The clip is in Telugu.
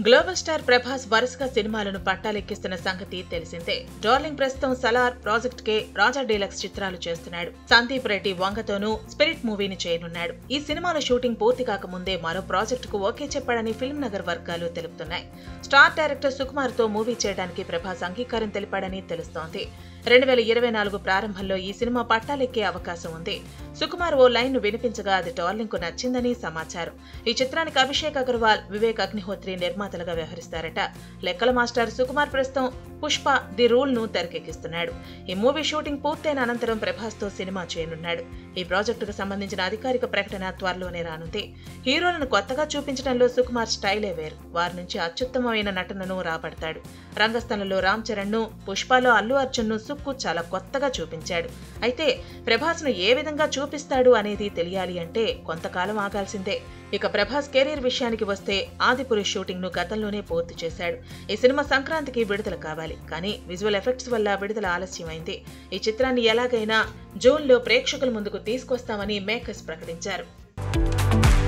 గ్లోబల్ స్టార్ ప్రభాస్ వరుసగా సినిమాలను పట్టాలెక్కిస్తున్న సంగతి తెలిసిందే డార్లింగ్ ప్రస్తుతం Salaar project K Raja deluxe చిత్రాలు చేస్తున్నాడు సందీప్ రెడ్డి వంగతోనూ స్పిరిట్ మూవీని చేయనున్నాడు ఈ సినిమాల షూటింగ్ పూర్తి కాకముందే మరో ప్రాజెక్టుకు ఓకే చెప్పాడని ఫిల్మ్ నగర్ వర్గాలు తెలుపుతున్నాయి స్టార్ డైరెక్టర్ సుకుమార్ తో మూవీ చేయడానికి ప్రభాస్ అంగీకారం తెలిపాడని తెలుస్తోంది రెండు వేల ఇరవై నాలుగు ప్రారంభంలో ఈ సినిమా పట్టాలెక్కే అవకాశం ఉంది సుకుమార్ ఓ లైన్ ను వినిపించగా అది డార్లింగ్ కు నచ్చిందని సమాచారం ఈ చిత్రానికి అభిషేక్ అగర్వాల్ వివేక్ అగ్నిహోత్రి నిర్మాతలుగా వ్యవహరిస్తారట లెక్కల మాస్టర్ సుకుమార్ ప్రస్తుతం పుష్ప ది రూల్ ను తెరకెక్కిస్తున్నాడు ఈ మూవీ షూటింగ్ పూర్తయిన అనంతరం ప్రభాస్ తో సినిమా చేయనున్నాడు ఈ ప్రాజెక్టుకు సంబంధించిన అధికారిక ప్రకటన త్వరలోనే రానుంది హీరోలను కొత్తగా చూపించడంలో సుకుమార్ స్టైలే వేరు వారి నుంచి అత్యుత్తమమైన నటనను రాబడతాడు రంగస్థలంలో రామ్ చరణ్ ను పుష్పలో అల్లు అర్జున్ ను సుక్కు చాలా కొత్తగా చూపించాడు అయితే ప్రభాస్ ను ఏ విధంగా చూపిస్తాడు అనేది తెలియాలి అంటే కొంతకాలం ఆగాల్సిందే ఇక ప్రభాస్ కెరీర్ విషయానికి వస్తే ఆదిపురుష్ షూటింగ్ ను గతంలోనే పూర్తి చేశాడు ఈ సినిమా సంక్రాంతికి విడుదల కావాలి కానీ విజువల్ ఎఫెక్ట్స్ వల్ల విడుదల ఆలస్యమైంది ఈ చిత్రాన్ని ఎలాగైనా జూన్ లో ప్రేక్షకుల ముందుకు తీసుకొస్తామని మేకర్స్ ప్రకటించారు